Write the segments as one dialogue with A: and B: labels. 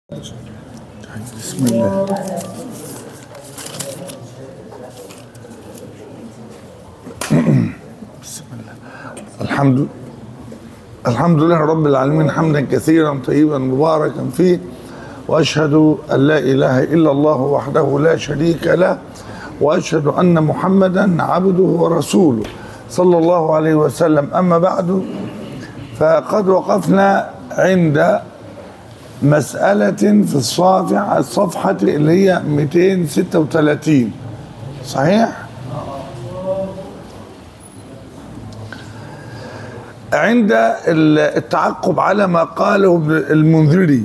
A: بسم الله بسم الله الحمد الحمد لله رب العالمين حمدا كثيرا طيبا مباركا فيه واشهد ان لا اله الا الله وحده لا شريك له واشهد ان محمدا عبده ورسوله صلى الله عليه وسلم اما بعد فقد وقفنا عند مسألة في الصافحة الصفحة اللي هي 236 صحيح؟ عند التعقب على ما قاله المنذري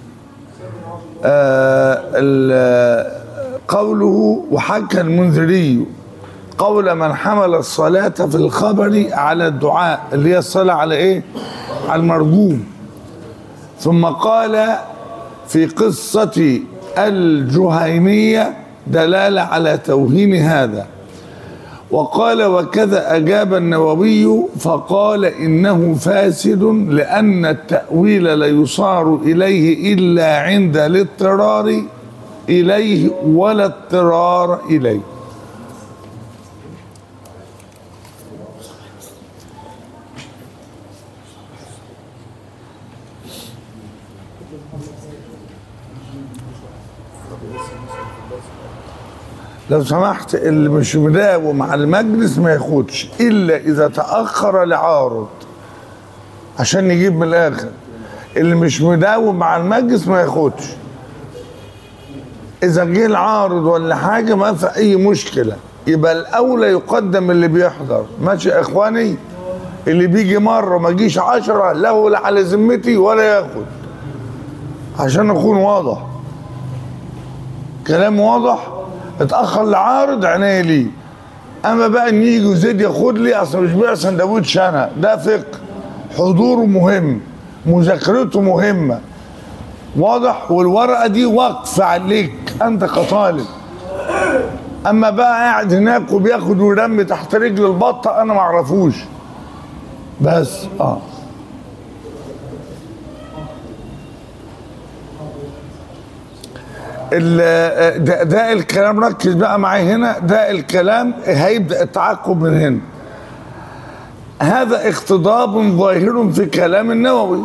A: آه ال- قوله وحكى المنذري قول من حمل الصلاة في الخبر على الدعاء اللي هي الصلاة على ايه؟ على المرجوم ثم قال في قصة الجهينية دلالة على توهين هذا وقال وكذا أجاب النووي فقال إنه فاسد لأن التأويل لا يصار إليه إلا عند الاضطرار إليه ولا اضطرار إليه لو سمحت اللي مش مداوم مع المجلس ما ياخدش الا اذا تاخر لعارض عشان نجيب من الاخر اللي مش مداوم مع المجلس ما ياخدش اذا جه العارض ولا حاجه ما في اي مشكله يبقى الاولى يقدم اللي بيحضر ماشي يا اخواني اللي بيجي مره ما جيش عشرة له لا على ذمتي ولا ياخد عشان اكون واضح كلام واضح اتاخر لعارض عينيا ليه اما بقى ان يجي وزيد ياخد لي اصل مش بيع سندوتش انا ده فقه حضوره مهم مذاكرته مهمه واضح والورقه دي وقف عليك انت كطالب اما بقى قاعد هناك وبياخد ويرمي تحت رجل البطه انا ما اعرفوش بس اه ال- ده, ده الكلام ركز بقى معايا هنا ده الكلام هيبدا التعقب من هنا هذا اقتضاب ظاهر في كلام النووي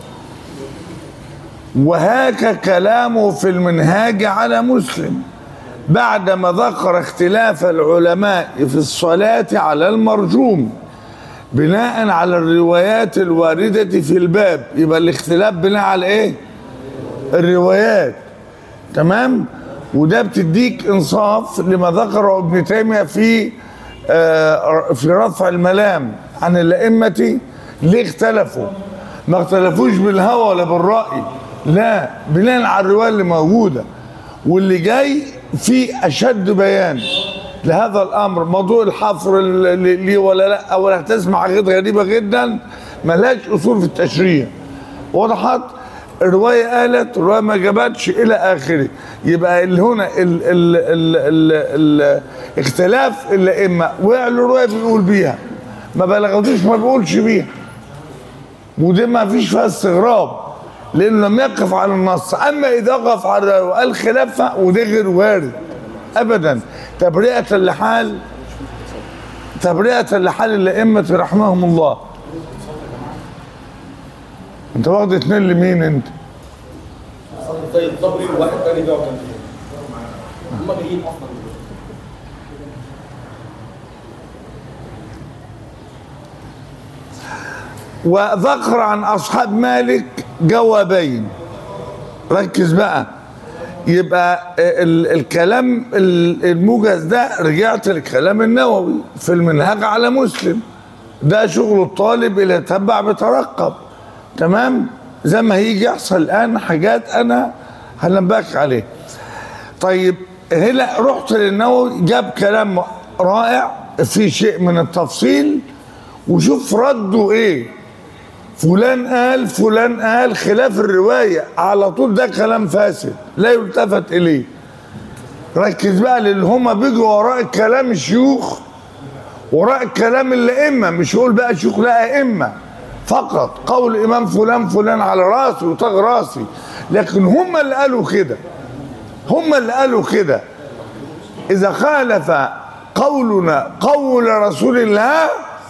A: وهاك كلامه في المنهاج على مسلم بعدما ذكر اختلاف العلماء في الصلاة على المرجوم بناء على الروايات الواردة في الباب يبقى الاختلاف بناء على ايه الروايات تمام وده بتديك انصاف لما ذكره ابن تيميه في آه، في رفع الملام عن الائمه ليه اختلفوا ما اختلفوش بالهوى ولا بالراي لا بناء على الروايه اللي موجوده واللي جاي في اشد بيان لهذا الامر موضوع الحفر اللي ليه ولا لا ولا هتسمع حاجات غريبه جدا ملهاش اصول في التشريع وضحت الرواية قالت الرواية ما جابتش إلى آخره يبقى اللي هنا ال ال ال ال ال اختلاف الأئمة وقع له رواية بيقول بيها ما بلغتوش ما بيقولش بيها ودي ما فيش فيها استغراب لأنه لم يقف على النص أما إذا وقف على الرواية وقال خلافها وده غير وارد أبدا تبرئة لحال تبرئة لحال الأئمة رحمهم الله انت واخد اتنين لمين انت
B: زي الضبري وواحد تاني بيقعد جنبي هم جايين اصلا
A: وذكر عن اصحاب مالك جوابين ركز بقى يبقى ال الكلام ال- الموجز ده رجعت للكلام النووي في المنهج على مسلم ده شغل الطالب اللي يتبع بترقب تمام زي ما هيجي يحصل الان حاجات انا هنبهك عليه طيب هنا رحت للنووي جاب كلام رائع في شيء من التفصيل وشوف رده ايه فلان قال فلان قال خلاف الرواية على طول ده كلام فاسد لا يلتفت إليه ركز بقى للي هما بيجوا وراء الكلام الشيوخ وراء الكلام الأئمة مش يقول بقى شيوخ لا أئمة فقط قول إمام فلان فلان على راسي وطاغ راسي لكن هم اللي قالوا كده هم اللي قالوا كده اذا خالف قولنا قول رسول الله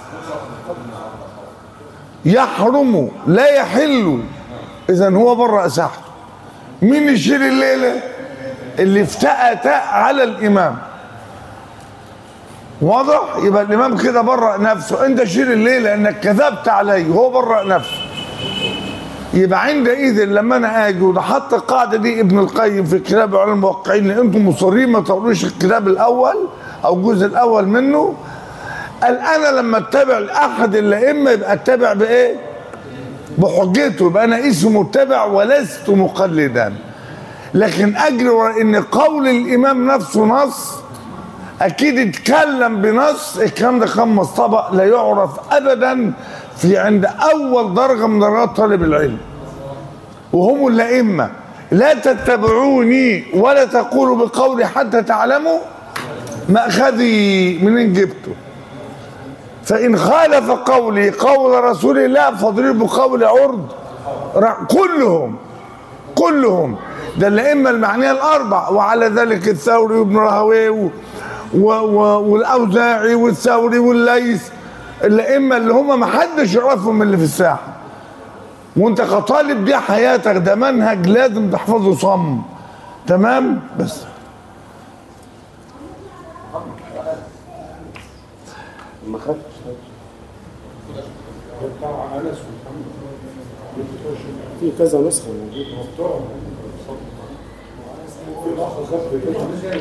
A: يحرم لا يحل اذا هو بره ساحته مين يشيل الليله اللي افتأت على الامام واضح يبقى الامام كده برأ نفسه انت شيل الليله لانك كذبت عليه هو برأ نفسه يبقى عندئذ لما انا اجي وده حط القاعده دي ابن القيم في كتاب علم الموقعين ان انتم مصرين ما تقروش الكتاب الاول او الجزء الاول منه قال انا لما اتبع احد الائمه يبقى اتبع بايه؟ بحجته يبقى انا اسمي متبع ولست مقلدا لكن اجري ورا ان قول الامام نفسه نص اكيد اتكلم بنص الكلام ده خمس طبق لا يعرف ابدا في عند اول درجه من درجات طالب العلم وهم الائمه لا تتبعوني ولا تقولوا بقولي حتى تعلموا ماخذي منين جبته فان خالف قولي قول رسول الله فاضربوا بقول عرض كلهم كلهم ده الائمه المعنيه الاربع وعلى ذلك الثوري وابن راهويه و... و... و... والاوزاعي والثوري والليث الائمه اللي هم ما حدش يعرفهم اللي في الساحه وانت كطالب دي حياتك ده منهج لازم تحفظه صم تمام بس
C: ما خدتش
B: بتاع انس ومحمد
C: في كذا نسخه موجوده
B: في الاخ خد كده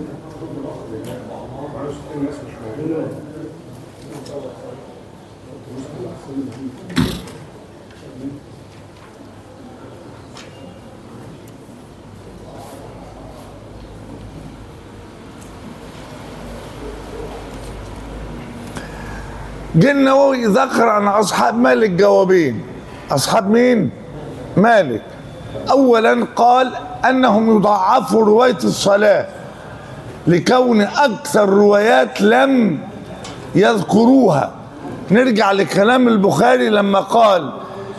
B: الناس مش موجوده
A: جه النووي ذكر عن اصحاب مالك جوابين اصحاب مين مالك اولا قال انهم يضعفوا روايه الصلاه لكون اكثر روايات لم يذكروها نرجع لكلام البخاري لما قال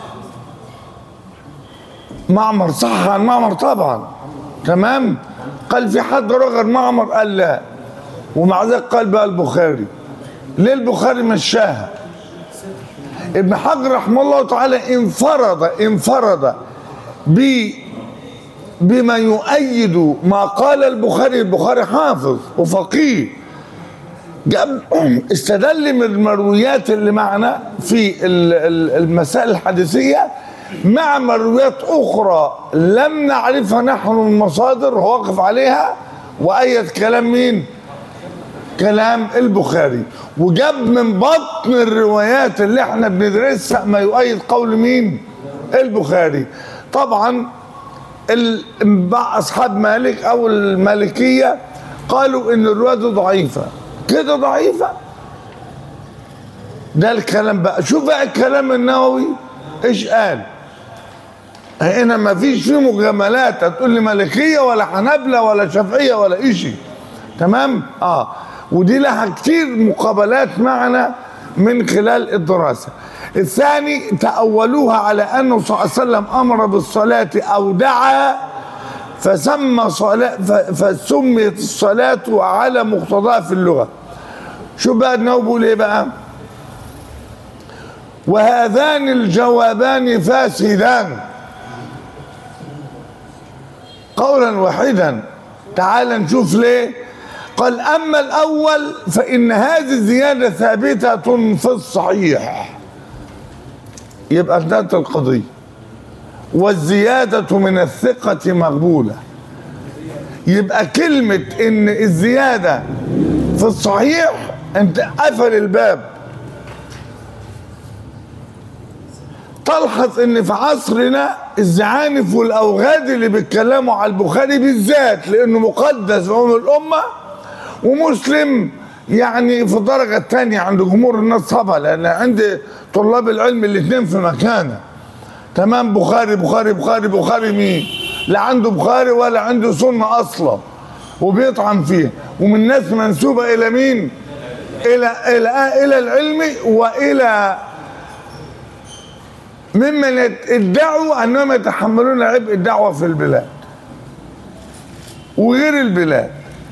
A: معمر صح عن معمر طبعا تمام قال في حد رغر معمر قال لا ومع ذلك قال بقى البخاري ليه البخاري مشاها ابن حجر رحمه الله تعالى انفرد انفرد ب بما يؤيد ما قال البخاري البخاري حافظ وفقيه جاب استدل من المرويات اللي معنا في ال- ال- المسائل الحديثية مع مرويات أخرى لم نعرفها نحن من المصادر هو واقف عليها وأيد كلام مين؟ كلام البخاري وجاب من بطن الروايات اللي احنا بندرسها ما يؤيد قول مين البخاري طبعا ال- بعض اصحاب مالك او المالكيه قالوا ان الروايه دي ضعيفه كده ضعيفه ده الكلام بقى شوف بقى الكلام النووي ايش قال هنا ما فيش فيه مجاملات هتقول لي مالكيه ولا حنابله ولا شافعيه ولا إشي تمام اه ودي لها كتير مقابلات معنا من خلال الدراسه الثاني تأولوها على أنه صلى الله عليه وسلم أمر بالصلاة أو دعا فسمى صلاة ف- فسميت الصلاة على مقتضاها في اللغة شو بقى النووي بيقول ايه بقى وهذان الجوابان فاسدان قولا واحدا تعال نشوف ليه قال اما الاول فان هذه الزياده ثابته في الصحيح يبقى انتهت القضيه والزياده من الثقه مقبوله يبقى كلمه ان الزياده في الصحيح انت قفل الباب تلحظ ان في عصرنا الزعانف والاوغاد اللي بيتكلموا على البخاري بالذات لانه مقدس في عموم الامه ومسلم يعني في الدرجه الثانيه عند جمهور الناس طبعا لان عند طلاب العلم الاثنين في مكانه تمام بخاري بخاري بخاري بخاري مين لا عنده بخاري ولا عنده سنه اصلا وبيطعن فيه ومن ناس منسوبه الى مين الى الى الى العلم والى ممن يت- ادعوا انهم يتحملون عبء الدعوه في البلاد وغير البلاد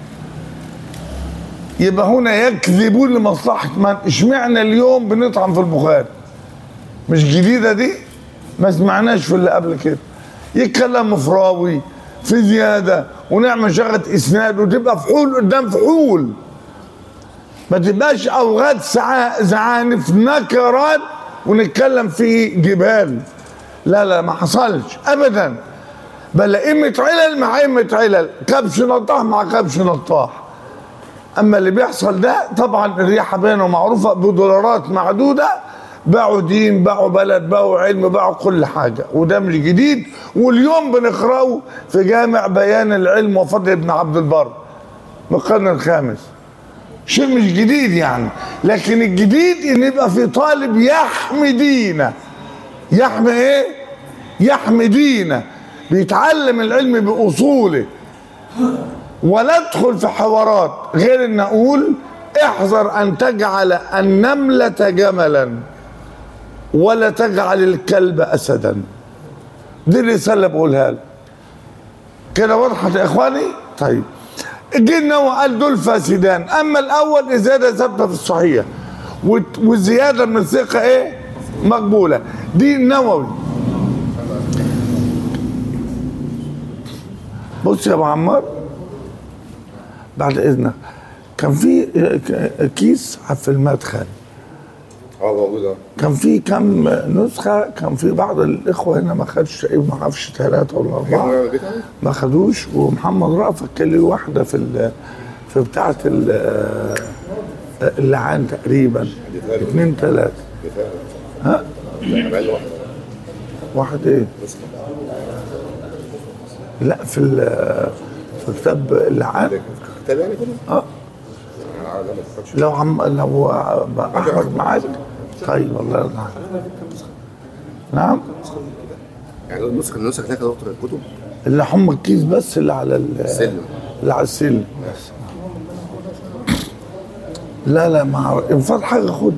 A: يبقى هنا يكذبون لمصلحه من اشمعنى اليوم بنطعن في البخاري مش جديده دي ما سمعناش في اللي قبل كده يتكلم فراوي في زياده ونعمل شغله اسناد وتبقى فحول قدام فحول ما تبقاش اوغاد سع- زعانف نكرات ونتكلم في جبال لا لا ما حصلش ابدا بل ائمه علل مع ائمه علل كبش نطاح مع كبش نطاح اما اللي بيحصل ده طبعا الريحه بينه معروفه بدولارات معدوده باعوا دين باعوا بلد باعوا علم باعوا كل حاجه وده مش جديد واليوم بنقراه في جامع بيان العلم وفضل ابن عبد البر من القرن الخامس شيء مش جديد يعني لكن الجديد ان يبقى في طالب يحمي دينه يحمي ايه يحمي دينه بيتعلم العلم باصوله ولا ادخل في حوارات غير ان اقول احذر ان تجعل النملة جملا ولا تجعل الكلب اسدا دي الرسالة اللي بقولها لك كده وضحت يا اخواني طيب جينا وقال دول فاسدان اما الاول الزياده ثابته في الصحيح والت- والزياده من الثقه ايه مقبوله دي النووي بص يا ابو عمار بعد اذنك كان في ك- كيس في المدخل
D: اه موجود اه
A: كان في كم نسخه كان في بعض الاخوه هنا ما خدش تقريبا ما اعرفش ثلاثه ولا اربعه ما خدوش ومحمد رأفت كان له واحده في ال في بتاعه ال- اللعان تقريبا اثنين ثلاثه ها
D: بقى واحد
A: واحد ايه لا في ال- في كتاب اللعان
D: كتاب يعني كله؟
A: اه
D: انا عارف، أنا ما اتفرجتش.
A: لو عم لو احمد معاك طيب الله يرضى عنك نعم
D: يعني النسخ النسخ هناك يا دكتور الكتب
A: اللي هم الكيس بس اللي على ال-
D: السلم
A: اللي على السلم لا لا ما أعرف. ان فات حاجه خد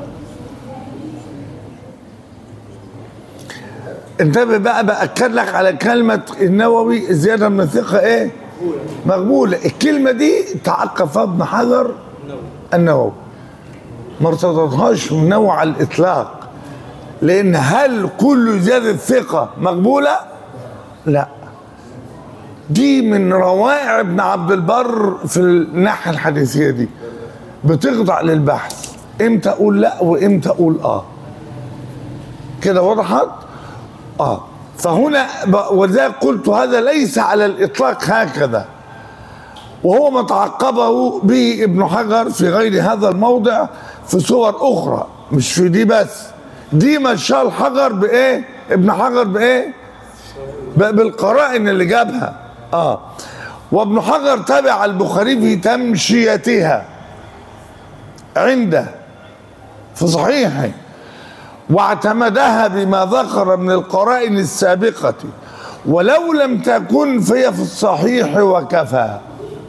A: انتبه بقى باكد لك على كلمه النووي زياده من الثقه ايه مقبوله الكلمه دي تعقفها ابن حجر النووي ما ارتضتهاش النووي على الاطلاق لان هل كل زياده ثقه مقبوله لا دي من روائع ابن عبد البر في الناحيه الحديثيه دي بتخضع للبحث امتى اقول لا وامتى اقول اه كده وضحت اه فهنا ب- ولذلك قلت هذا ليس على الاطلاق هكذا وهو ما تعقبه به ابن حجر في غير هذا الموضع في صور اخرى مش في دي بس دي مشى الحجر بايه ابن حجر بايه ب- بالقرائن اللي جابها اه وابن حجر تبع البخاري في تمشيتها عنده في صحيحه واعتمدها بما ذكر من القرائن السابقة ولو لم تكن فهي في الصحيح وكفى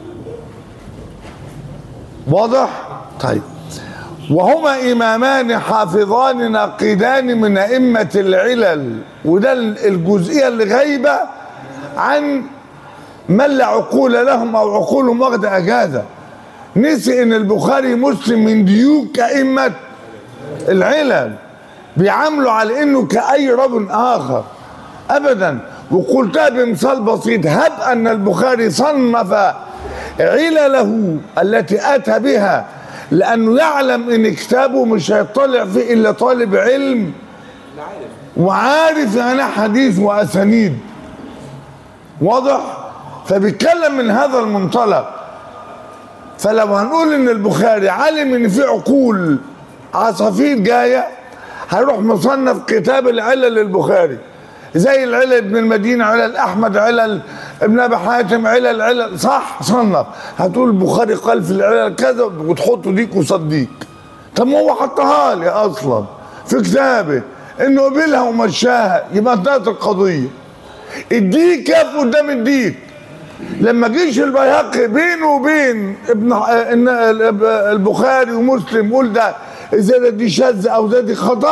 A: واضح؟ طيب وهما إمامان حافظان ناقدان من أئمة العلل وده الجزئية اللي غايبة عن من لا عقول لهم أو عقولهم واخدة أجازة نسي إن البخاري مسلم من ديوك أئمة العلل بيعاملوا على انه كاي رجل اخر ابدا وقلتها بمثال بسيط هب ان البخاري صنف علله التي اتى بها لانه يعلم ان كتابه مش هيطلع فيه الا طالب علم وعارف يعني حديث واسانيد واضح فبيتكلم من هذا المنطلق فلو هنقول ان البخاري علم ان في عقول عصافير جايه هيروح مصنف كتاب العلل للبخاري زي العلل ابن المدينه علل احمد علل ابن ابي حاتم علل علل صح صنف هتقول البخاري قال في العلل كذا وتحطه ديك قصاد ديك طب ما هو حطها لي اصلا في كتابه انه قبلها ومشاها يبقى انتهت القضيه الديك يقف قدام الديك لما جيش البيهقي بينه وبين ابن إن البخاري ومسلم يقول ده الزياده دي شاذ او ده دي خطا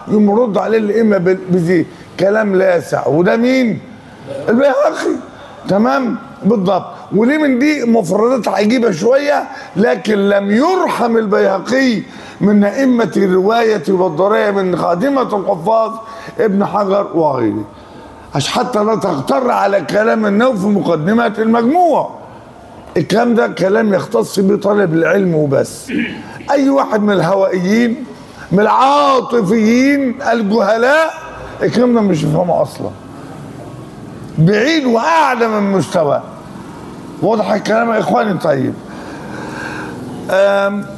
A: يقوم يرد عليه الائمه بال- بذي كلام لاسع وده مين؟ البيهقي تمام بالضبط وليه من دي مفردات عجيبه شويه لكن لم يرحم البيهقي من ائمه الروايه والدرايه من خادمه الحفاظ ابن حجر وغيره عشان حتى لا تغتر على كلام النووي في مقدمه المجموع الكلام ده كلام يختص بطالب العلم وبس اي واحد من الهوائيين من العاطفيين الجهلاء الكلام ده مش يفهمه اصلا بعيد واعلى من مستواه واضح الكلام يا اخواني طيب أم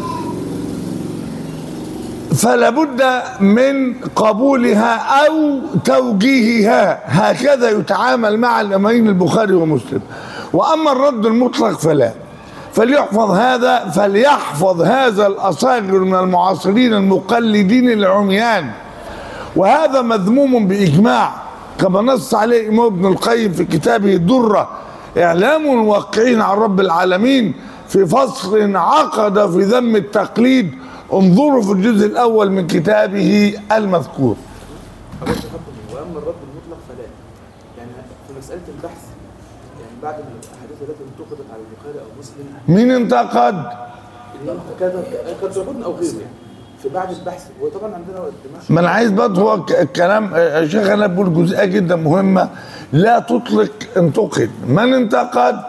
A: فلا بد من قبولها او توجيهها هكذا يتعامل مع الامامين البخاري ومسلم واما الرد المطلق فلا فليحفظ هذا فليحفظ هذا الاصاغر من المعاصرين المقلدين العميان وهذا مذموم باجماع كما نص عليه الامام ابن القيم في كتابه الدره اعلام الواقعين عن رب العالمين في فصل عقد في ذم التقليد انظروا في الجزء الاول من كتابه المذكور
E: حضرتك تفضل واما الرد المطلق فلا يعني في مساله البحث يعني بعد الاحاديث التي انتقدت على البخاري او مسلم
A: مين انتقد
E: اللي كذا قد تكون او غيره يعني في بعد البحث وطبعا عندنا دمشق
A: ما انا عايز برضه هو ك- الكلام يا شيخ انا بقول جزئيه جدا مهمه لا تطلق انتقد من انتقد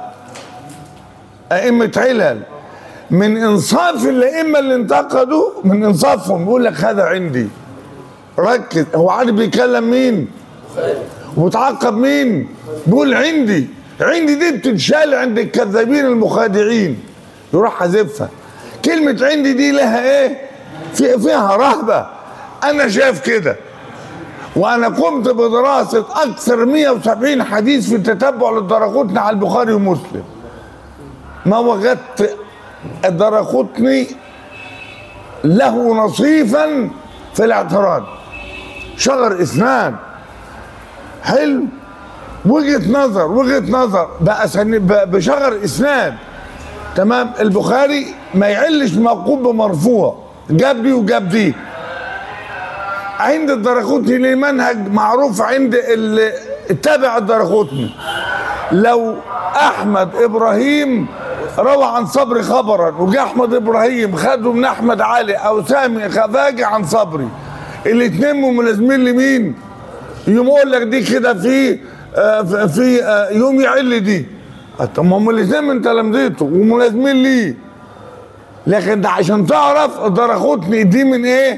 A: ائمه علل من انصاف الائمه اللي انتقدوا من انصافهم يقول لك هذا عندي ركز هو عارف بيكلم مين وبتعقب مين بيقول عندي عندي دي بتتشال عند الكذابين المخادعين يروح حذفها كلمة عندي دي لها ايه في فيها رهبة انا شايف كده وانا قمت بدراسة اكثر 170 حديث في التتبع للدرقطني على البخاري ومسلم ما وجدت الدرقطني له نصيفا في الاعتراض شغر اسناد حلو وجهه نظر وجهه نظر بقى سن- ب- بشغر اسناد تمام البخاري ما يعلش موقوف بمرفوع جاب دي وجاب دي عند الدرقطني ليه منهج معروف عند اللي تابع الدرقطني لو احمد ابراهيم روى عن صبري خبرا وجا احمد ابراهيم خده من احمد علي او سامي خفاجي عن صبري الاثنين ملازمين لمين؟ يوم اقول لك دي كده في آه، في- في آه، يوم يعل دي طب ما هم الاثنين من تلامذته وملازمين ليه لكن ده عشان تعرف الدرخوتني دي من ايه؟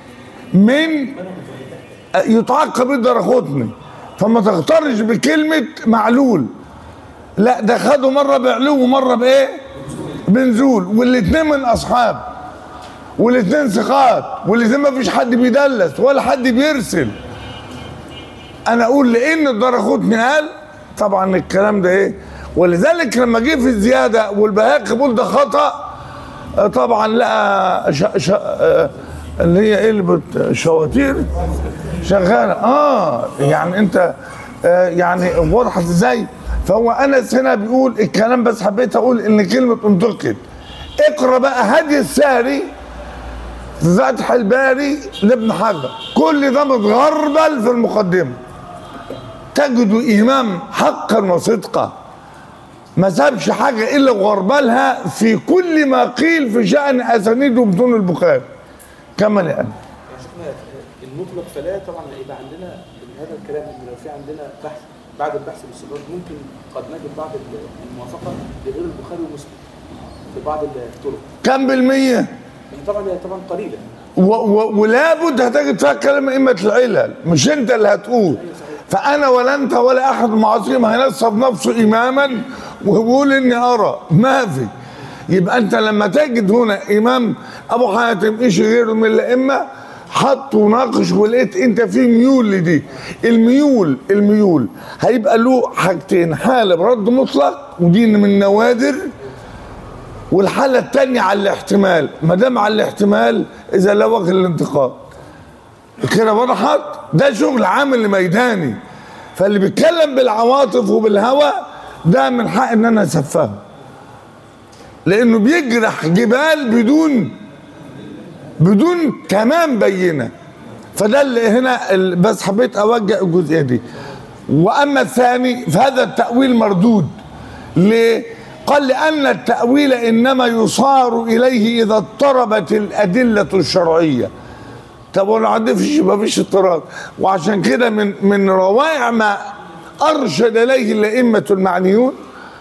A: من آه، يتعقب الدرخوتني فما تغترش بكلمه معلول لا ده خدوا مره بعلو ومره بايه؟ بنزول والاثنين من اصحاب والاثنين ثقات والاثنين ما فيش حد بيدلس ولا حد بيرسل انا اقول لان الدرخوتني قال طبعا الكلام ده ايه ولذلك لما جه في الزياده والبهاقي بيقول ده خطا آه، طبعا لقى ش... ش... آه، اللي هي ايه اللي بت... شواتير شغاله اه يعني انت آه يعني وضحت ازاي فهو انس هنا بيقول الكلام بس حبيت اقول ان كلمه انتقد اقرا بقى هدي الساري في فتح الباري لابن حجر كل ده متغربل في المقدمه تجد امام حقا وصدقا ما سابش حاجه الا وغربلها في كل ما قيل في شان اسانيد ومتون البخاري كما لان
E: يعني شفنا المطلق فلا طبعا يبقى عندنا من هذا الكلام ان لو في عندنا بحث بعد البحث باستمرار ممكن قد نجد بعض الموافقه لغير البخاري ومسلم في بعض الطرق
A: كم بالميه
E: يعني طبعا هي طبعا قليله
A: و- و- ولابد هتجد فيها كلام ائمه العلل مش انت اللي هتقول فانا ولا انت ولا احد من المعاصرين هينصب نفسه اماما ويقول اني ارى ما في يبقى انت لما تجد هنا امام ابو حاتم ايش غيره من الائمه حط وناقش ولقيت انت في ميول لدي الميول الميول هيبقى له حاجتين حاله برد مطلق ودي من النوادر والحاله الثانيه على الاحتمال ما دام على الاحتمال اذا لا وجه الانتقاد كده وضحت ده شغل عامل ميداني فاللي بيتكلم بالعواطف وبالهوى ده من حق ان انا اسفهه لانه بيجرح جبال بدون بدون تمام بينه فده اللي هنا ال- بس حبيت اوجه الجزئيه دي واما الثاني فهذا التاويل مردود ليه قال لان التاويل انما يصار اليه اذا اضطربت الادله الشرعيه طب ولا عندي فيش ما فيش اضطراب وعشان كده من من روائع ما ارشد اليه الائمه المعنيون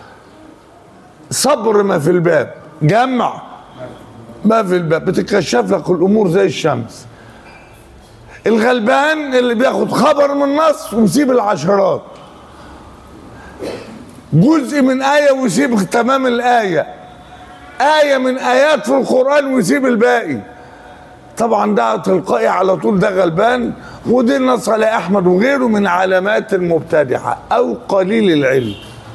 A: صبر ما في الباب جمع ما في الباب بتكشف لك الامور زي الشمس الغلبان اللي بياخد خبر من النص ويسيب العشرات جزء من آية ويسيب تمام الآية آية من آيات في القرآن ويسيب الباقي طبعا ده تلقائي على طول ده غلبان ودي النص على أحمد وغيره من علامات المبتدعة أو قليل العلم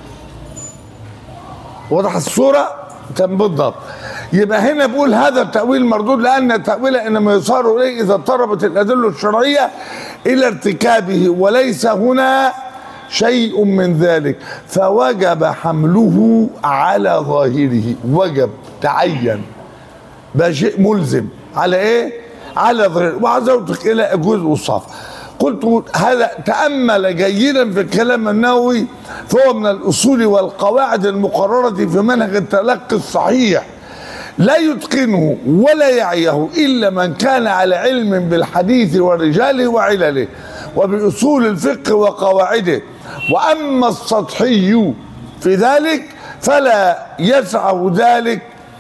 A: وضح الصورة تم بالضبط يبقى هنا بقول هذا التأويل مردود لأن التأويل إنما يصار إليه إذا اضطربت الأدلة الشرعية إلى ارتكابه وليس هنا شيء من ذلك فوجب حمله على ظاهره وجب تعين ده شيء ملزم على ايه على ظاهره وعزوتك الى الجزء الصف قلت هذا تامل جيدا في الكلام النووي فهو من الاصول والقواعد المقرره في منهج التلقي الصحيح لا يتقنه ولا يعيه الا من كان على علم بالحديث ورجاله وعلله وباصول الفقه وقواعده واما السطحي في ذلك فلا يسعه ذلك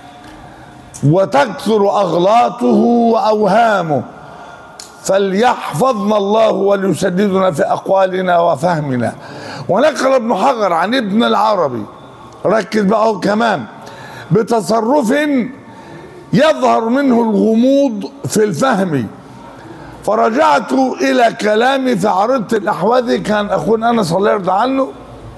A: وتكثر اغلاطه واوهامه فليحفظنا الله وليسددنا في اقوالنا وفهمنا ونقل ابن حجر عن ابن العربي ركز بقى هو كمان بتصرف يظهر منه الغموض في الفهم فرجعت الى كلامي فعرضت الاحواذي كان اخونا انس الله يرضى عنه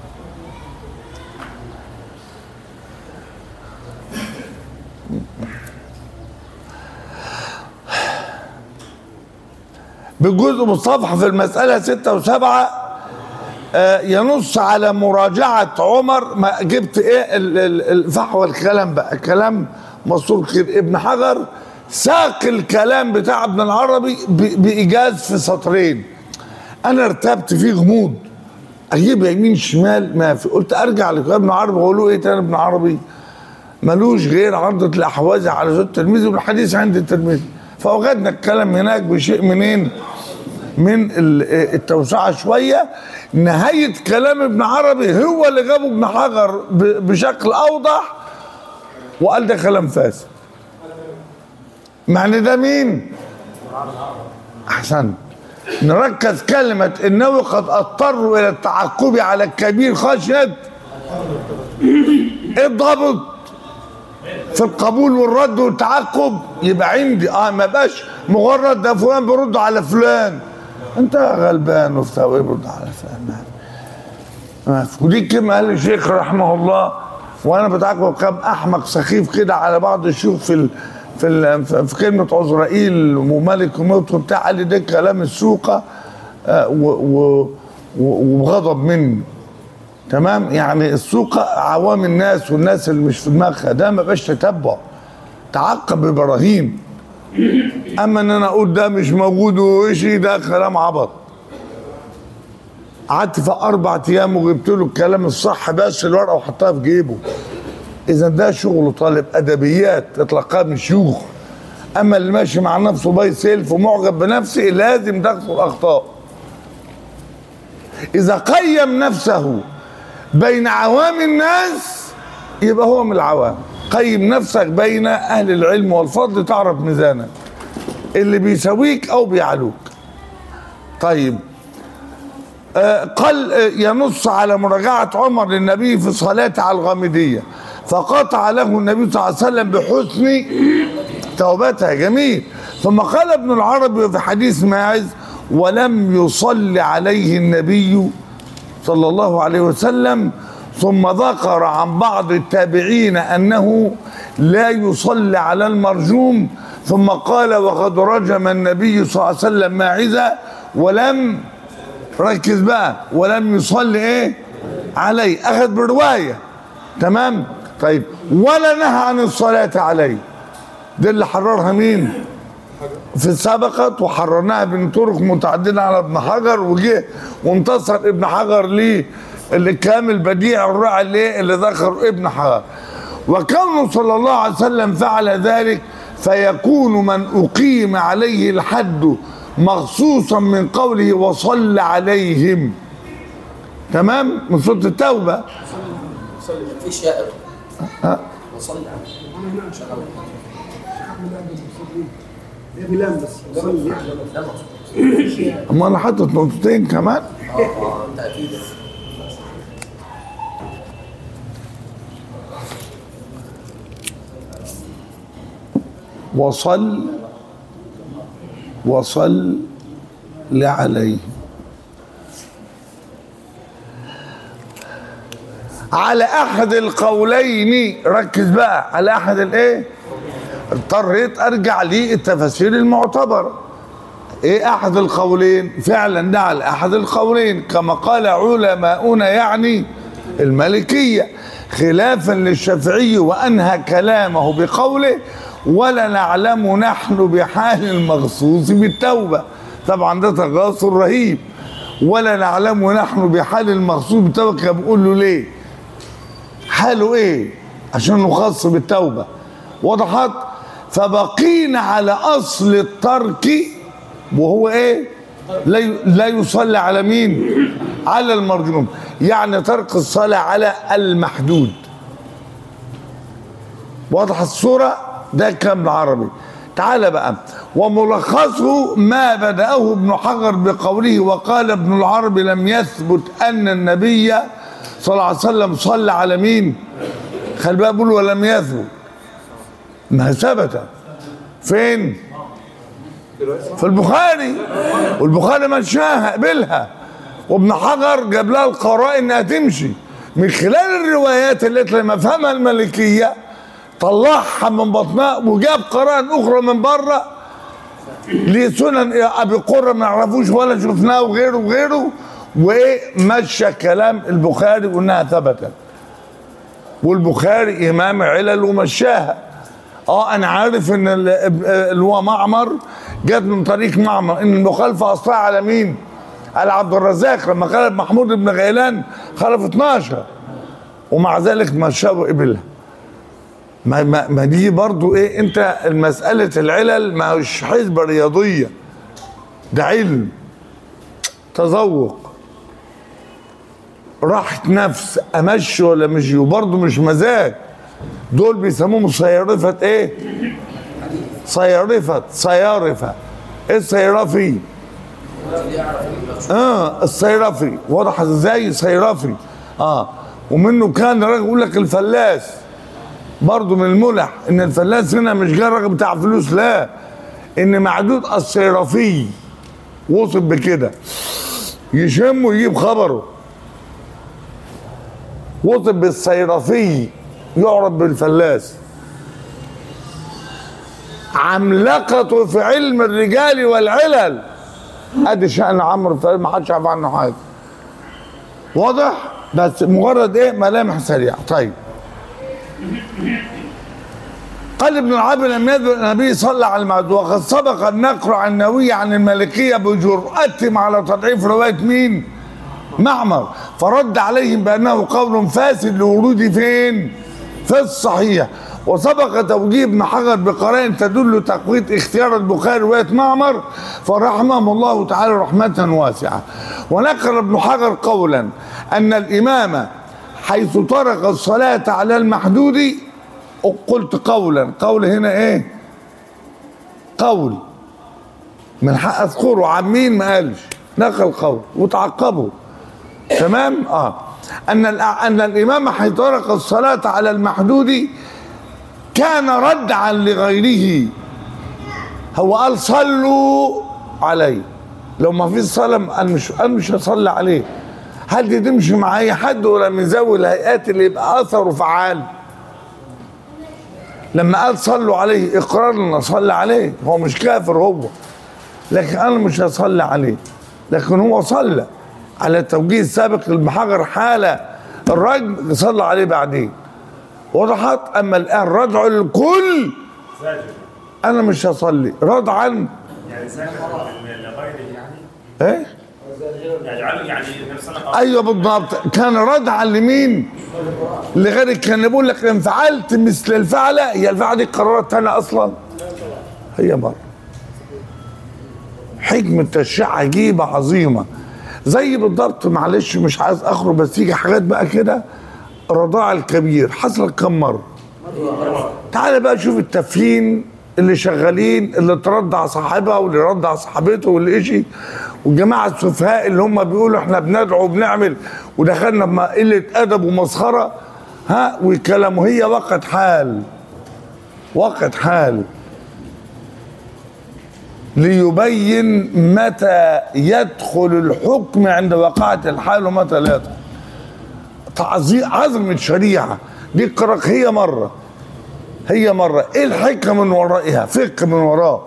A: بجزء من الصفحه في المساله ستة وسبعة آه، ينص على مراجعة عمر ما جبت ايه ال- ال- الفحوى الكلام بقى كلام مصروف كده ابن حجر ساق الكلام بتاع ابن العربي ب- بإيجاز في سطرين انا ارتبت فيه غموض اجيب يمين شمال ما في قلت ارجع لكتاب ابن عربي واقول له ايه تاني ابن عربي ملوش غير عرضة الأحواز على زوج التلميذ والحديث عند التلميذ فوجدنا الكلام هناك بشيء منين من ال- التوسعة شوية نهاية كلام ابن عربي هو اللي جابه ابن حجر ب- بشكل أوضح وقال ده كلام فاسد معنى ده مين أحسن نركز كلمة إنه قد اضطروا إلى التعقب على الكبير خشية الضبط في القبول والرد والتعقب يبقى عندي اه ما بقاش مجرد ده فلان بيرد على فلان انت غلبان وفتاوي بيرد على فلان ما في. ودي كلمه قال الشيخ رحمه الله وانا بتعاقب كم احمق سخيف كده على بعض الشيوخ في ال في ال في كلمه عزرائيل وملك وموت وبتاع قال لي ده كلام السوقه آه، و- و- و- وغضب مني تمام يعني السوق عوام الناس والناس اللي مش في دماغها ده ما بقاش تتبع تعقب ببراهين اما ان انا اقول ده مش موجود وايش ده كلام عبط قعدت في اربع ايام وجبت له الكلام الصح بس الورقه وحطها في جيبه اذا ده شغل طالب ادبيات تتلقاه من شيوخ اما اللي ماشي مع نفسه باي سيلف ومعجب بنفسه لازم تكثر اخطاء اذا قيم نفسه بين عوام الناس يبقى هو من العوام قيم نفسك بين اهل العلم والفضل تعرف ميزانك اللي بيساويك او بيعلوك طيب آه قال آه ينص على مراجعة عمر للنبي في صلاته على الغامدية فقطع له النبي صلى الله عليه وسلم بحسن توبتها جميل ثم قال ابن العربي في حديث ماعز ولم يصلي عليه النبي صلى الله عليه وسلم ثم ذكر عن بعض التابعين انه لا يصلي على المرجوم ثم قال وقد رجم النبي صلى الله عليه وسلم ماعزه ولم ركز بقى ولم يصلي ايه عليه اخذ بروايه تمام طيب ولا نهى عن الصلاه عليه دي اللي حررها مين في سبقت وحررناها من طرق متعدده على ابن حجر وجه وانتصر ابن حجر ليه اللي كامل بديع الراعي اللي اللي ذكر ابن حجر وكونه صلى الله عليه وسلم فعل ذلك فيكون من اقيم عليه الحد مخصوصا من قوله وصل عليهم تمام من سوره التوبه
B: في شائر وصلي عليه
C: بلام بس صلي
B: ده مقصود
A: اما انا حاطط نقطتين كمان
B: اه اه تاكيد
A: وصل وصل عليه على احد القولين ركز بقى على احد الايه اضطريت ارجع للتفاسير المعتبره ايه احد القولين فعلا ده على احد القولين كما قال علماؤنا يعني المالكيه خلافا للشافعي وانهى كلامه بقوله ولا نعلم نحن بحال المغصوص بالتوبه طبعا ده تغاصر رهيب ولا نعلم نحن بحال المغصوص بالتوبه كان بيقول له ليه حاله ايه عشان نخص بالتوبه وضحت فبقينا على اصل الترك وهو ايه لا ي- لا يصلى على مين على المرجوم يعني ترك الصلاه على المحدود واضح الصوره ده كلام عربي تعال بقى وملخصه ما بدأه ابن حجر بقوله وقال ابن العربي لم يثبت أن النبي صلى الله عليه وسلم صلى على مين خلي بالك بيقول ولم يثبت ما ثبت فين في البخاري والبخاري مشاها قبلها وابن حجر جاب لها القرائن انها تمشي من خلال الروايات التي لما فهمها الملكيه طلعها من بطنها وجاب قرائن اخرى من بره لسنن ابي قره ما نعرفوش ولا شفناه وغيره وغيره وايه مشى كلام البخاري وانها ثبتت والبخاري امام علل ومشاها اه انا عارف ان ال- اللي هو معمر جت من طريق معمر ان المخالفه اصلها على مين؟ على عبد الرزاق لما خالف محمود بن غيلان خالف 12 ومع ذلك مشاه وقبلها ما, ما, ما دي برضو ايه انت مسألة العلل ما هوش حسبة رياضية ده علم تذوق راحة نفس امشي ولا مشي وبرضه مش مزاج دول بيسموهم صيارفة ايه صيارفة صيارفة ايه الصيرفي اه الصيرفي واضح ازاي صيرفي اه ومنه كان راجل يقول لك الفلاس برضه من الملح ان الفلاس هنا مش جاي راجل بتاع فلوس لا ان معدود الصيرفي وصف بكده يشم ويجيب خبره وصف بالصيرفي يعرف بالفلاس عملقته في علم الرجال والعلل ادي شأن عمرو فقال ما حدش يعرف عنه حاجه واضح بس مجرد ايه ملامح سريعه طيب قال ابن العربي لم يذكر النبي صلى على المعدود وقد سبق النقل عن النووي عن المالكيه بجرأتهم على تضعيف روايه مين؟ معمر فرد عليهم بانه قول فاسد لوروده فين؟ في الصحيح وسبق توجيه ابن حجر بقرائن تدل تقوية اختيار البخاري رواية معمر فرحمهم الله تعالى رحمة واسعة ونقل ابن حجر قولا أن الإمام حيث ترك الصلاة على المحدود قلت قولا قول هنا ايه قول من حق اذكره عن مين ما قالش نقل قول وتعقبه تمام اه ان الأ- ان الامام حيث ترك الصلاه على المحدود كان ردعا لغيره هو قال صلوا عليه لو ما فيش صلاه قال مش قال مش هصلي عليه هل دي تمشي مع اي حد ولا من ذوي الهيئات اللي يبقى اثره فعال لما قال صلوا عليه اقرار ان اصلي عليه هو مش كافر هو لكن انا مش هصلي عليه لكن هو صلى على التوجيه السابق للمحجر حال الرجل صلى عليه بعدين وضحت اما الان رجع الكل انا مش هصلي رد عن
F: يعني زي لغيره يعني
A: ايه
F: يعني يجعله يعني النبي صلى الله عليه وسلم
A: ايوه بالضبط كان ردعا لمين لغيرك كان بيقول لك ان فعلت مثل الفعله هي الفعله دي قرارات تانية اصلا هي مره حكمة تشريع عجيبة عظيمة زي بالضبط معلش مش عايز اخرج بس يجي حاجات بقى كده الرضاعة الكبير حصل كم مرة تعال بقى شوف التافهين اللي شغالين اللي ترضع صاحبها واللي رضع صاحبته واللي اشي والجماعه السفهاء اللي هم بيقولوا احنا بندعو وبنعمل ودخلنا بما قله ادب ومسخره ها والكلام وهي وقت حال وقت حال ليبين متى يدخل الحكم عند وقعة الحال ومتى لا يدخل تعظيم عظم الشريعة دي قرق هي مرة هي مرة ايه الحكمة من ورائها فقه من وراه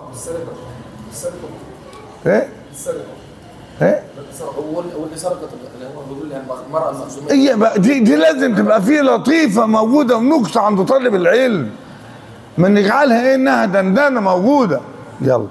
A: ايه ايه
B: واللي سرقت اللي هو بيقول لها المرأة المخزومية
A: هي بقى دي, دي لازم تبقى فيه لطيفة موجودة ونكتة عند طالب العلم ما نجعلها ايه انها دندنة موجودة يلا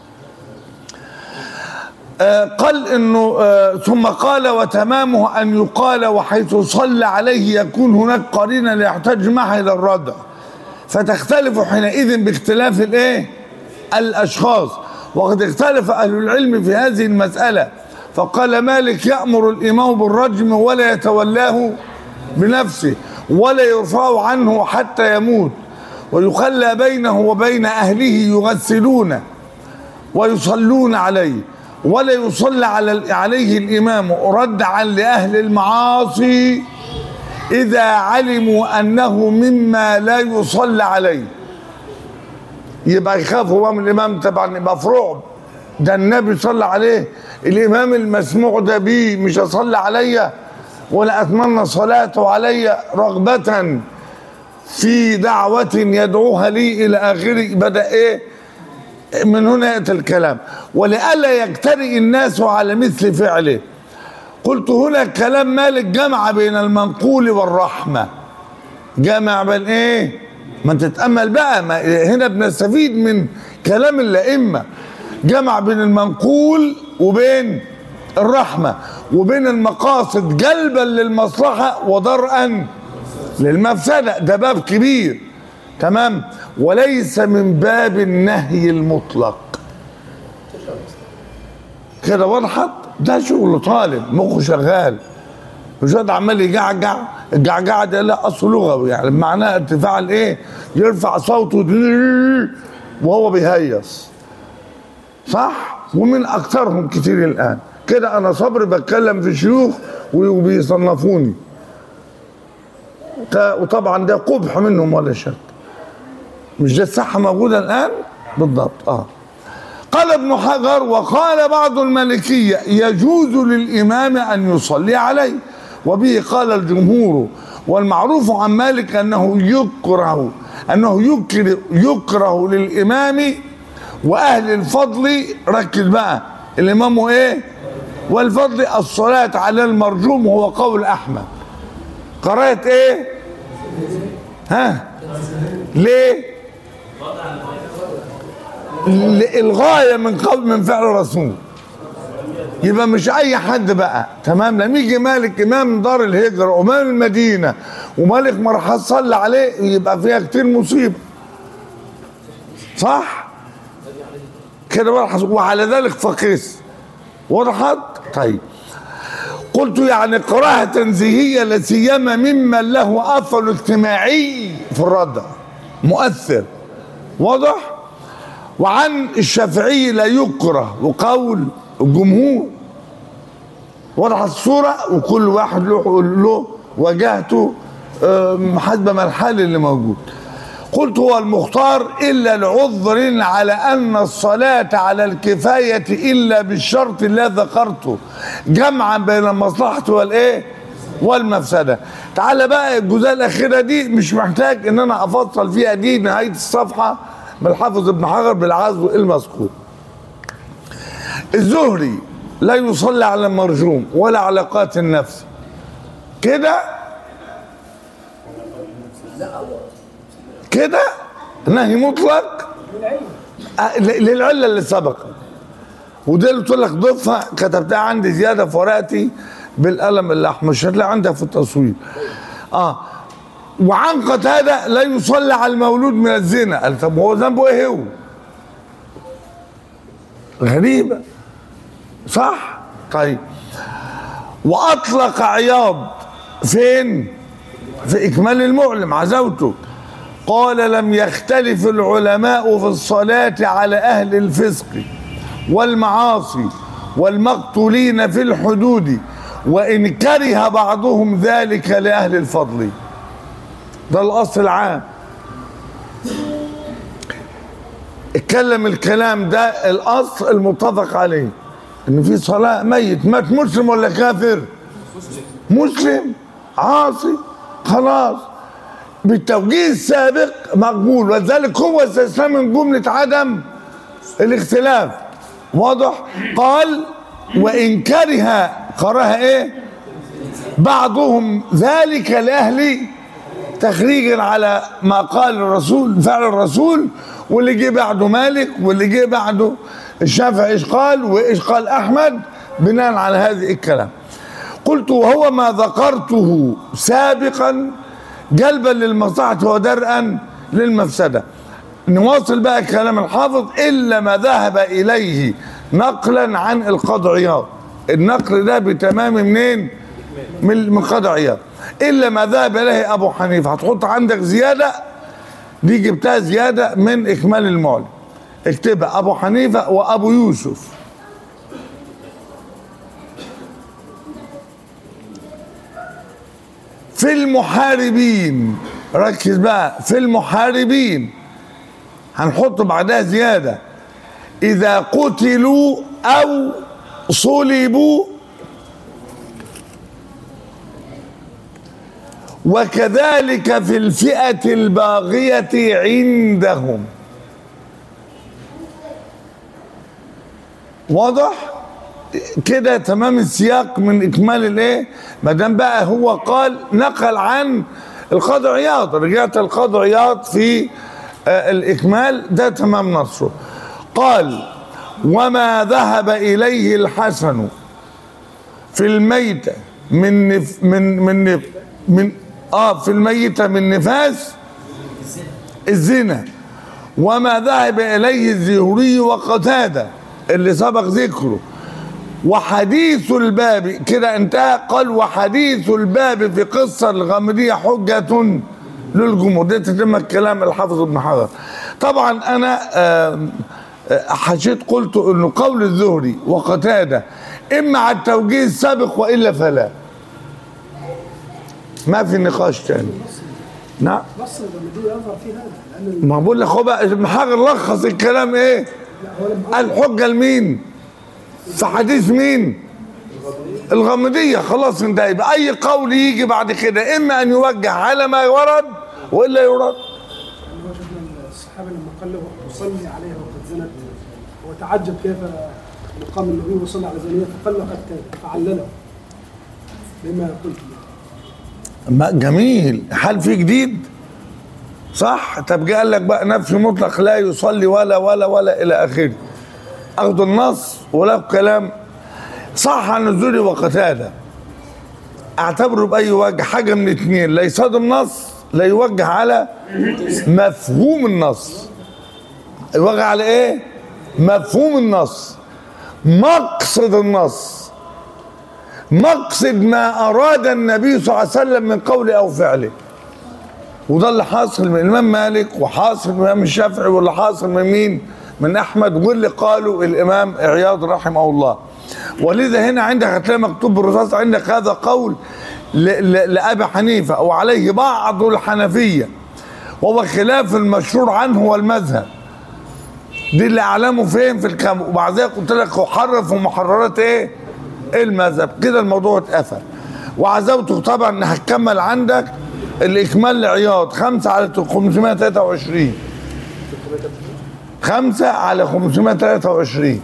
A: آه قال انه آه ثم قال وتمامه ان يقال وحيث صلى عليه يكون هناك قرينه لا يحتاج معها الى الردع فتختلف حينئذ باختلاف الايه الاشخاص وقد اختلف اهل العلم في هذه المساله فقال مالك يامر الامام بالرجم ولا يتولاه بنفسه ولا يرفع عنه حتى يموت ويخلى بينه وبين اهله يغسلونه ويصلون عليه ولا يصلى على عليه الامام ردعا لاهل المعاصي اذا علموا انه مما لا يصلى عليه يبقى يخاف هو من الامام طبعا يبقى في رعب ده النبي صلى عليه الامام المسموع ده بيه مش هصلي عليا ولا اتمنى صلاته علي رغبه في دعوه يدعوها لي الى اخره بدا ايه من هنا ياتي الكلام ولئلا يجترئ الناس على مثل فعله قلت هنا كلام مالك جمع بين المنقول والرحمه جمع بين ايه ما تتامل بقى ما هنا بنستفيد من كلام الائمه جمع بين المنقول وبين الرحمه وبين المقاصد جلبا للمصلحه وضرءا للمفسده ده باب كبير تمام وليس من باب النهي المطلق كده وضحت ده شغل طالب مخه شغال مش واحد عمال يجعجع الجعجعه ده لا اصل لغوي يعني معناه ارتفاع الايه يرفع صوته وهو بيهيص صح ومن اكثرهم كتير الان كده انا صبر بتكلم في شيوخ وبيصنفوني وطبعا ده قبح منهم ولا شك مش ده الصحة موجودة الآن بالضبط اه قال ابن حجر وقال بعض المالكية يجوز للإمام أن يصلي عليه وبه قال الجمهور والمعروف عن مالك أنه يكره أنه يكره, يكره للإمام وأهل الفضل ركز بقى الإمام إيه والفضل الصلاة على المرجوم هو قول أحمد قرأت إيه ها ليه الغايه من قول من فعل الرسول يبقى مش اي حد بقى تمام لما يجي مالك امام دار الهجره وامام المدينه ومالك ما راح صلى عليه يبقى فيها كتير مصيبه صح كده بقى وعلى ذلك فقيس وضحت طيب قلت يعني قراءة تنزيهية لا سيما ممن له أثر اجتماعي في الردع مؤثر واضح وعن الشافعي لا يكره وقول الجمهور وضح الصورة وكل واحد له له وجهته حسب ما الحال اللي موجود قلت هو المختار إلا لعذر على أن الصلاة على الكفاية إلا بالشرط الذي ذكرته جمعا بين المصلحة والإيه والمفسدة تعال بقى الجزئية الأخيرة دي مش محتاج إن أنا أفصل فيها دي نهاية الصفحة من الحافظ ابن حجر بالعزو المذكور الزهري لا يصلي على المرجوم ولا على قاتل النفس كده كده نهي مطلق أه، ل- للعله اللي سبقت ودي اللي قلت لك ضيفها كتبتها عندي زياده في ورقتي بالقلم الاحمر مش هتلاقي عندها في التصوير اه وعن قتاده لا يصلى على المولود من الزنا قال طب هو ذنبه ايه هو؟ غريبه صح؟ طيب واطلق عياض فين؟ في اكمال المعلم عزوته قال لم يختلف العلماء في الصلاة على أهل الفسق والمعاصي والمقتولين في الحدود وإن كره بعضهم ذلك لأهل الفضل ده الأصل العام اتكلم الكلام ده الأصل المتفق عليه إن في صلاة ميت مات مسلم ولا كافر مسلم عاصي خلاص بالتوجيه السابق مقبول ولذلك هو استثناء من جملة عدم الاختلاف واضح قال وإن كره كره ايه بعضهم ذلك لأهل تخريجا على ما قال الرسول فعل الرسول واللي جه بعده مالك واللي جه بعده الشافعي ايش قال وايش قال احمد بناء على هذه الكلام قلت وهو ما ذكرته سابقا جلبا للمصلحة ودرءا للمفسدة نواصل بقى كلام الحافظ إلا ما ذهب إليه نقلا عن القاضي عياض النقل ده بتمام منين من من قاضي عياض إلا ما ذهب إليه أبو حنيفة هتحط عندك زيادة دي جبتها زيادة من إكمال المعلم اكتبها أبو حنيفة وأبو يوسف في المحاربين ركز بقى في المحاربين هنحط بعدها زيادة إذا قتلوا أو صلبوا وكذلك في الفئة الباغية عندهم واضح؟ كده تمام السياق من اكمال الايه ما دام بقى هو قال نقل عن القاضي عياض رجعت القاضي عياض في آه الاكمال ده تمام نصه قال وما ذهب اليه الحسن في الميتة من نف من من نف من اه في الميتة من نفاس الزنا وما ذهب اليه الزهري وقتاده اللي سبق ذكره وحديث الباب كده انتهى قال وحديث الباب في قصة الغامدية حجة للجمهور ده تتم الكلام الحافظ ابن حجر طبعا انا آه، آه، حشيت قلت انه قول الزهري وقتادة اما على التوجيه السابق والا فلا ما في نقاش تاني نعم
C: نص الغامدية يظهر فيه هذا لأن
A: ما بقول لك هو بقى ابن حجر لخص الكلام ايه
C: هو لما
A: الحجة لمين في حديث مين الغامدية خلاص انتهى يبقى اي قول يجي بعد كده اما ان يوجه على ما ورد والا يرد
C: هو شفنا الصحابي لما قال له أصلي عليها وقد زنت هو تعجب كيف مقام النبي وصلى على زانية فقال له قد كان فعلله لما قلت
A: ما جميل هل في جديد صح طب جه قال لك بقى نفي مطلق لا يصلي ولا ولا ولا الى اخره اخذ النص ولا كلام صح عن الزهري وقتاده اعتبره باي وجه حاجه من اتنين لا يصادم نص لا يوجه على مفهوم النص يوجه على ايه مفهوم النص مقصد النص مقصد ما اراد النبي صلى الله عليه وسلم من قوله او فعله وده اللي حاصل من الامام مالك وحاصل من الامام الشافعي واللي حاصل من مين من احمد واللي قاله الامام عياض رحمه الله ولذا هنا عندك هتلاقي مكتوب بالرصاص عندك هذا قول ل- ل- لابي حنيفه وعليه بعض الحنفيه وهو خلاف المشهور عنه والمذهب دي اللي اعلامه فين في الكام وبعد ذلك قلت لك حرف ومحررات ايه المذهب كده الموضوع اتقفل وعزوتك طبعا ان هتكمل عندك الاكمال لعياض خمسة على 523 خمسة على 523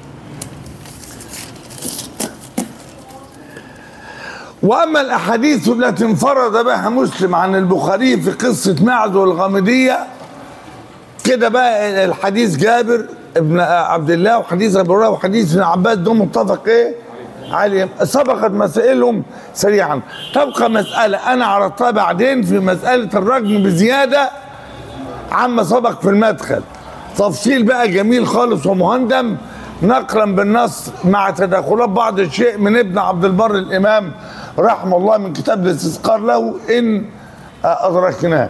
A: واما الاحاديث التي انفرد بها مسلم عن البخاري في قصه معز والغامديه كده بقى الحديث جابر ابن عبد الله وحديث ابو هريره وحديث ابن عباس دول متفق ايه؟ عليهم سبقت مسائلهم سريعا تبقى مسألة أنا عرضتها بعدين في مسألة الرجم بزيادة عما سبق في المدخل تفصيل بقى جميل خالص ومهندم نقلا بالنص مع تداخلات بعض الشيء من ابن عبد البر الإمام رحمه الله من كتاب الاستذكار له إن أدركناه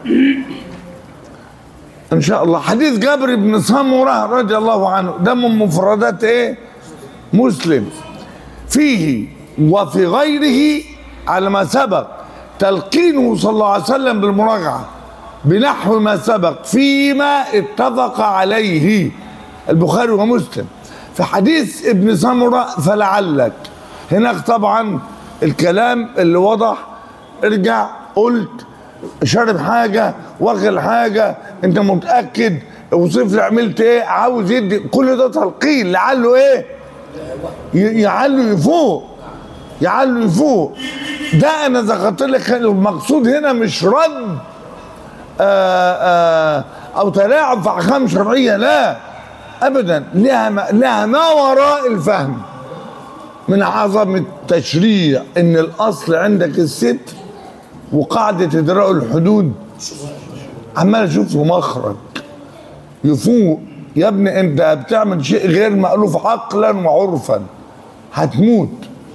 A: ان شاء الله حديث جابر بن سمره رضي الله عنه ده من مفردات ايه مسلم فيه وفي غيره على ما سبق تلقينه صلى الله عليه وسلم بالمراجعه بنحو ما سبق فيما اتفق عليه البخاري ومسلم في حديث ابن سمره فلعلك هناك طبعا الكلام اللي وضح ارجع قلت شارب حاجه واكل حاجه انت متاكد اوصف لي عملت ايه عاوز يدي كل ده تلقين لعله ايه ي- يعله يفوق يعله يفوق ده انا ذكرت لك المقصود هنا مش رد آآ آآ او تلاعب في احكام شرعيه لا ابدا لها ما, لها ما وراء الفهم من عظمه التشريع ان الاصل عندك الست وقاعدة إدراء الحدود عمال أشوف له مخرج يفوق يا ابني أنت بتعمل شيء غير مألوف عقلا وعرفا هتموت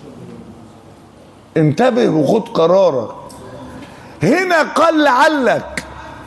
A: انتبه وخد قرارك هنا قال لعلك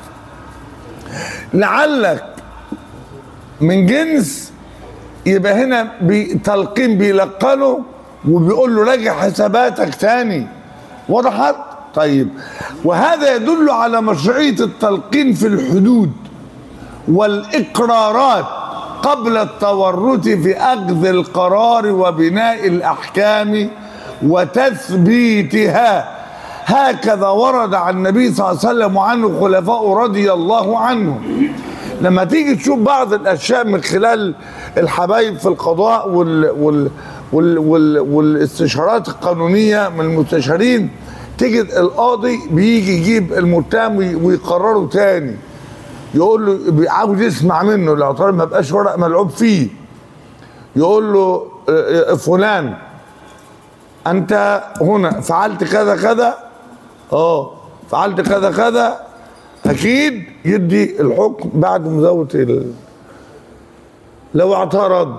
A: لعلك من جنس يبقى هنا تلقين بيلقنه وبيقول له راجع حساباتك تاني وضحت طيب وهذا يدل على مشروعية التلقين في الحدود والإقرارات قبل التورط في أخذ القرار وبناء الأحكام وتثبيتها هكذا ورد عن النبي صلى الله عليه وسلم وعنه خلفاء رضي الله عنهم لما تيجي تشوف بعض الاشياء من خلال الحبايب في القضاء وال وال وال وال والاستشارات القانونيه من المستشارين تجد القاضي بيجي يجيب المتهم وي- ويقرره تاني يقول له بي- عاوز يسمع منه لو طالب ما بقاش ورق ملعوب فيه يقول له آه، آه، فلان انت هنا فعلت كذا كذا اه فعلت كذا كذا اكيد يدي الحكم بعد مزاوله ال... لو اعترض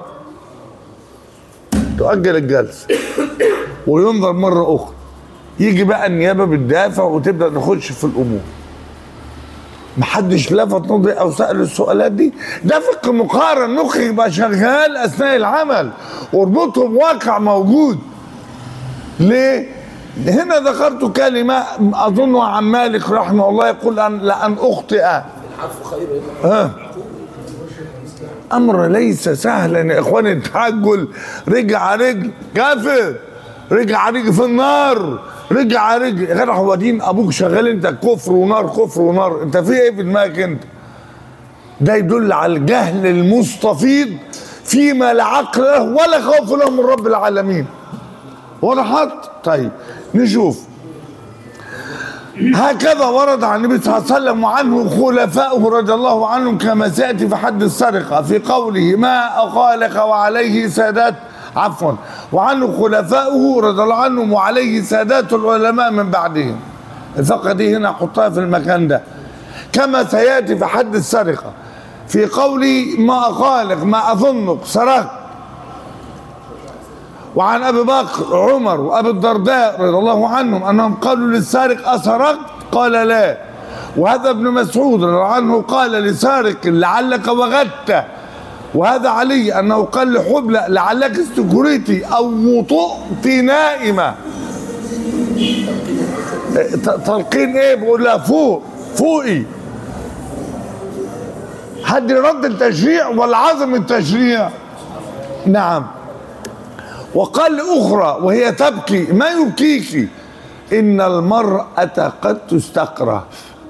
A: تؤجل الجلسه وينظر مره اخرى يجي بقى النيابه بتدافع وتبدا نخش في الامور محدش لفت نظري او سال السؤالات دي ده فقه مقارن مخك يبقى شغال اثناء العمل واربطه بواقع موجود ليه؟ هنا ذكرت كلمة أظن عن مالك رحمه الله يقول أن لأن أخطئ ها. أمر ليس سهلا يا إخواني التعجل رجع رجل كافر رجع رجل في النار رجع رجل يا جدع هو دين أبوك شغال أنت كفر ونار كفر ونار أنت في إيه في دماغك أنت؟ ده يدل على الجهل المستفيض فيما لا عقل له ولا خوف له من رب العالمين وضحت طيب نشوف هكذا ورد عن النبي صلى الله عليه وسلم وعنه خلفاؤه رضي الله عنهم كما سياتي في حد السرقه في قوله ما اخالك وعليه سادات عفوا وعنه خلفاؤه رضي الله عنهم وعليه سادات العلماء من بعدهم الفقره دي هنا حطها في المكان ده كما سياتي في حد السرقه في قوله ما اخالك ما اظنك سرقت وعن ابي بكر عمر وابي الدرداء رضي الله عنهم انهم قالوا للسارق اسرقت قال لا وهذا ابن مسعود رضي الله عنه قال لسارق لعلك وغدت وهذا علي انه قال لحبلى لعلك استكريتي او وطئت نائمه ت- تلقين ايه بقول لها فوق فوقي حد رد التشريع ولا عظم التشريع نعم وقال أخرى وهي تبكي ما يبكيك إن المرأة قد تستكره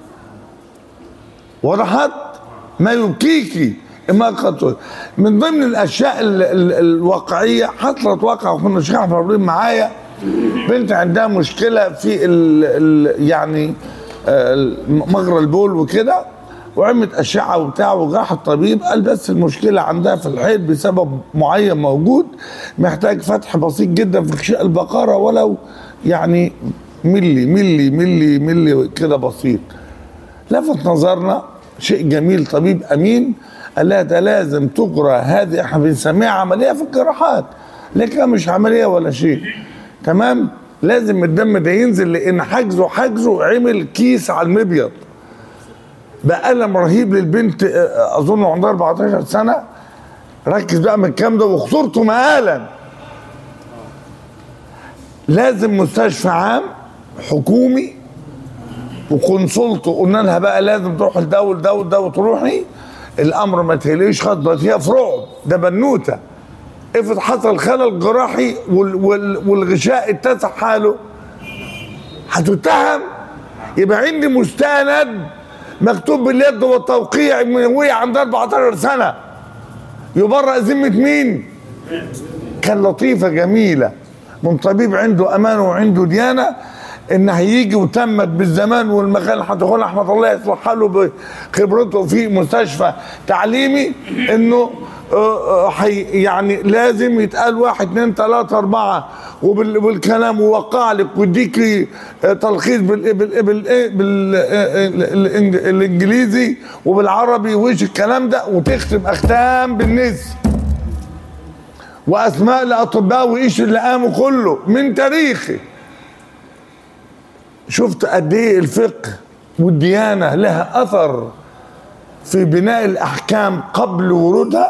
A: وضحت ما يبكيك ما قد من ضمن الأشياء ال ال الواقعية حصلت واقع كنا الشيخ أحمد إبراهيم معايا بنت عندها مشكلة في ال ال يعني آه، مجرى البول وكده وعملت اشعه وبتاع وراح الطبيب قال بس المشكله عندها في الحيض بسبب معين موجود محتاج فتح بسيط جدا في غشاء البقره ولو يعني ملي ملي ملي ملي كده بسيط لفت نظرنا شيء جميل طبيب امين قال لها ده لازم تجرى هذه احنا بنسميها عمليه في الجراحات لكن مش عمليه ولا شيء تمام لازم الدم ده ينزل لان حجزه حجزه عمل كيس على المبيض بقى ألم رهيب للبنت آه، اظن عندها 14 سنه ركز بقى من الكلام ده وخطورته مقالا لازم مستشفى عام حكومي وكونسلته قلنا لها بقى لازم تروح لده ولده ولده وتروحي الامر ما تهليش خطبه هي في رعب ده بنوته افرض حصل خلل جراحي وال وال والغشاء اتسع حاله هتتهم يبقى عندي مستند مكتوب باليد والتوقيع من وهي عندها 14 سنه يبرأ ذمه مين؟ كان لطيفه جميله من طبيب عنده امانه وعنده ديانه ان هيجي وتمت بالزمان والمكان هتقول احمد الله يصلح حاله بخبرته في مستشفى تعليمي انه آه، آه، حي يعني لازم يتقال واحد اثنين ثلاثة أربعة وبال- بالكلام ووقع لك ويديك آه، تلخيص بال بال بال بال آه، ال- الإنج- الإنجليزي وبالعربي وإيش الكلام ده وتختم أختام بالنسب واسماء الاطباء وايش اللي قاموا كله من تاريخي شفت قد ايه الفقه والديانه لها اثر في بناء الاحكام قبل ورودها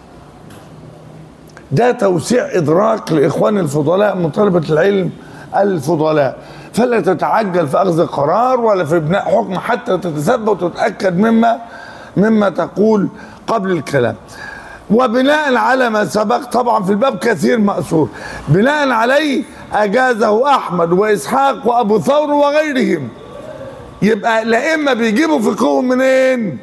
A: ده توسيع ادراك لاخوان الفضلاء من طلبه العلم الفضلاء فلا تتعجل في اخذ قرار ولا في بناء حكم حتى تتثبت وتتاكد مما مما تقول قبل الكلام وبناء على ما سبق طبعا في الباب كثير مأثور بناء عليه أجازه أحمد وإسحاق وأبو ثور وغيرهم يبقى الأئمة بيجيبوا فقههم منين؟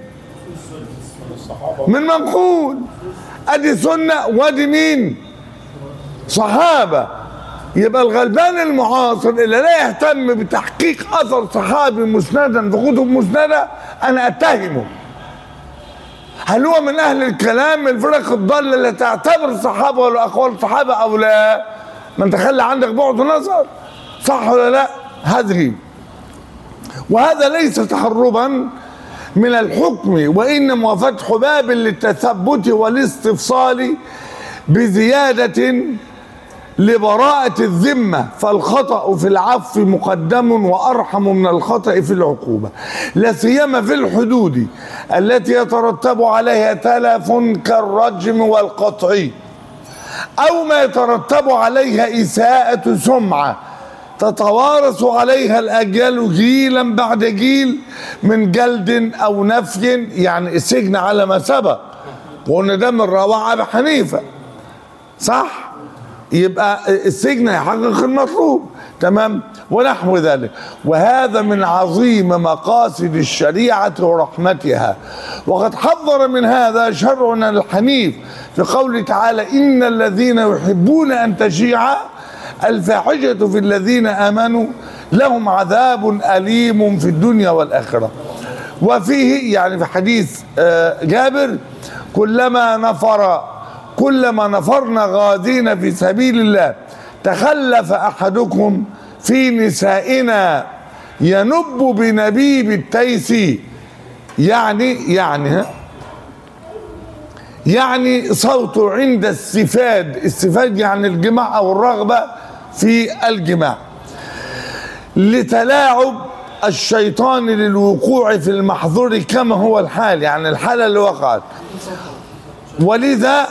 A: من منقول أدي سنة وأدي مين؟ صحابة يبقى الغلبان المعاصر اللي لا يهتم بتحقيق أثر صحابي مسندا في كتب مسندة أنا أتهمه هل هو من اهل الكلام الفرق الضاله اللي تعتبر الصحابه ولا اقوال الصحابه او لا ما انت خلي عندك بعد نظر صح ولا لا هذه وهذا ليس تهربا من الحكم وانما فتح باب للتثبت والاستفصال بزياده لبراءة الذمة فالخطأ في العفو مقدم وأرحم من الخطأ في العقوبة لا سيما في الحدود التي يترتب عليها تلف كالرجم والقطع أو ما يترتب عليها إساءة سمعة تتوارث عليها الأجيال جيلا بعد جيل من جلد أو نفي يعني السجن على ما سبق وأن ده من روعة أبي حنيفة صح؟ يبقى السجن يحقق المطلوب تمام ونحو ذلك وهذا من عظيم مقاصد الشريعة ورحمتها وقد حذر من هذا شرعنا الحنيف في قوله تعالى إن الذين يحبون أن تشيع الفاحشة في الذين آمنوا لهم عذاب أليم في الدنيا والآخرة وفيه يعني في حديث آه، جابر كلما نفر كلما نفرنا غازين في سبيل الله تخلف احدكم في نسائنا ينب بنبيب التيس يعني يعني ها يعني صوته عند السفاد السفاد يعني الجماع او الرغبه في الجماع لتلاعب الشيطان للوقوع في المحظور كما هو الحال يعني الحاله اللي وقعت ولذا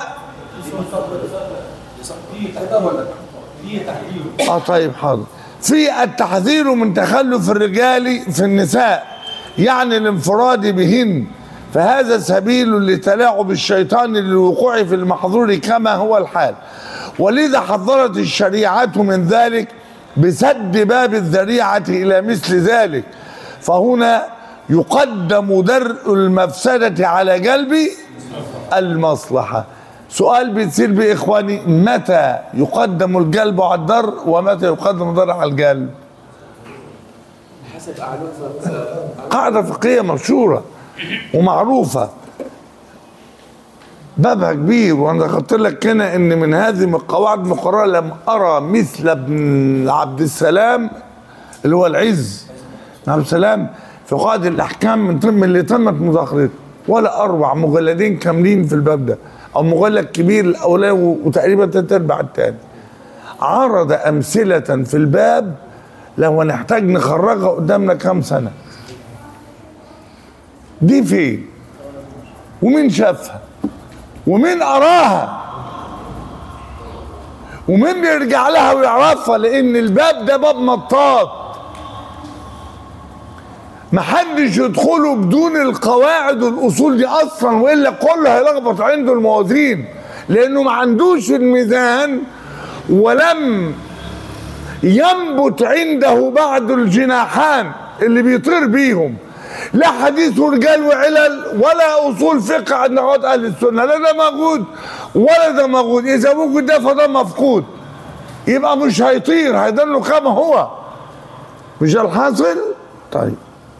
A: اه طيب حاضر في التحذير من تخلف الرجال في النساء يعني الانفراد بهن فهذا سبيل لتلاعب الشيطان للوقوع في المحظور كما هو الحال ولذا حذرت الشريعة من ذلك بسد باب الذريعة إلى مثل ذلك فهنا يقدم درء المفسدة على جلب المصلحة سؤال بيصير بإخواني متى يقدم الجلب على الدر ومتى يقدم الدر على الجلب
E: حسب اعلام
A: قاعدة فقهية مشهورة ومعروفة بابها كبير وانا ذكرت لك هنا ان من هذه القواعد المقررة لم ارى مثل ابن عبد السلام اللي هو العز بن عبد السلام في قواعد الاحكام من ضمن اللي تمت مذاكرته ولا اروع مجلدين كاملين في الباب ده او مجلد كبير الاولاني وتقريبا تلات ارباع التاني عرض امثله في الباب لو نحتاج نخرجها قدامنا كام سنه دي فين ومين شافها ومين قراها ومين بيرجع لها ويعرفها لان الباب ده باب مطاط محدش يدخله بدون القواعد والاصول دي اصلا والا كله هيلخبط عنده الموازين لانه ما عندوش الميزان ولم ينبت عنده بعد الجناحان اللي بيطير بيهم لا حديث رجال وعلل ولا اصول فقه عند قواعد اهل السنه لا ده موجود ولا ده موجود اذا وجد ده فده مفقود يبقى مش هيطير هيضل كما هو مش الحاصل طيب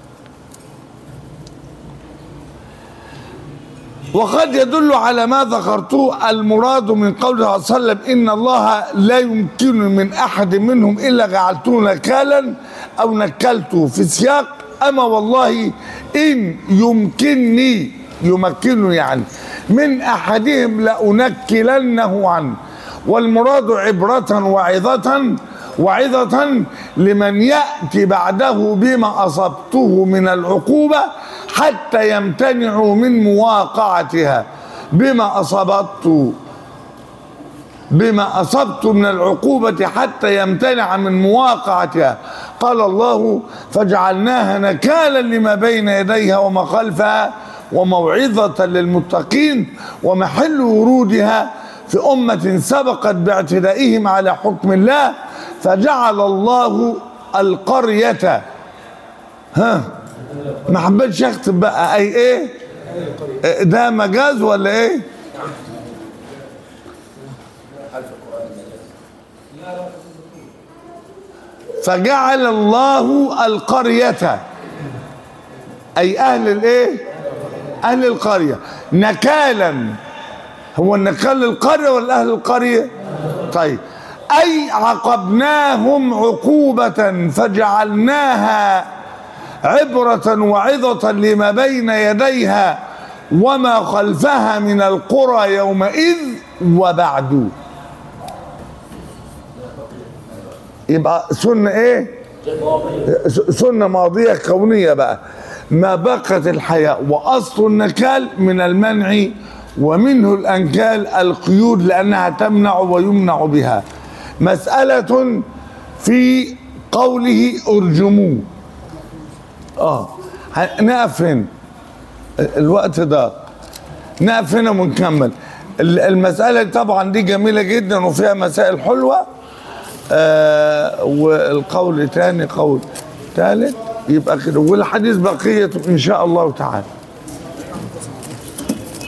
A: وقد يدل على ما ذكرته المراد من قوله صلى الله عليه وسلم ان الله لا يمكن من احد منهم الا جعلته نكالا او نكلته في سياق اما والله ان يمكنني يمكنني يعني من احدهم لانكلنه عنه والمراد عبرة وعظة وعظة لمن يأتي بعده بما أصبته من العقوبة حتى يمتنعوا من مواقعتها بما أصبت بما أصبت من العقوبة حتى يمتنع من مواقعتها قال الله فجعلناها نكالا لما بين يديها وما خلفها وموعظة للمتقين ومحل ورودها في أمة سبقت باعتدائهم على حكم الله فجعل الله القرية ها ما حبيتش اكتب بقى اي ايه ده مجاز ولا ايه فجعل الله القرية اي اهل الايه اهل القرية نكالا هو النكال للقرية ولا اهل القرية طيب اي عقبناهم عقوبة فجعلناها عبرة وعظة لما بين يديها وما خلفها من القرى يومئذ وبعد يبقى سنة ايه سنة ماضية كونية بقى ما بقت الحياة وأصل النكال من المنع ومنه الأنكال القيود لأنها تمنع ويمنع بها مسألة في قوله ارجموه اه نقف هنا الوقت ده نقف هنا ونكمل المسألة طبعا دي جميلة جدا وفيها مسائل حلوة آه والقول تاني قول ثالث يبقى كده والحديث بقية إن شاء الله تعالى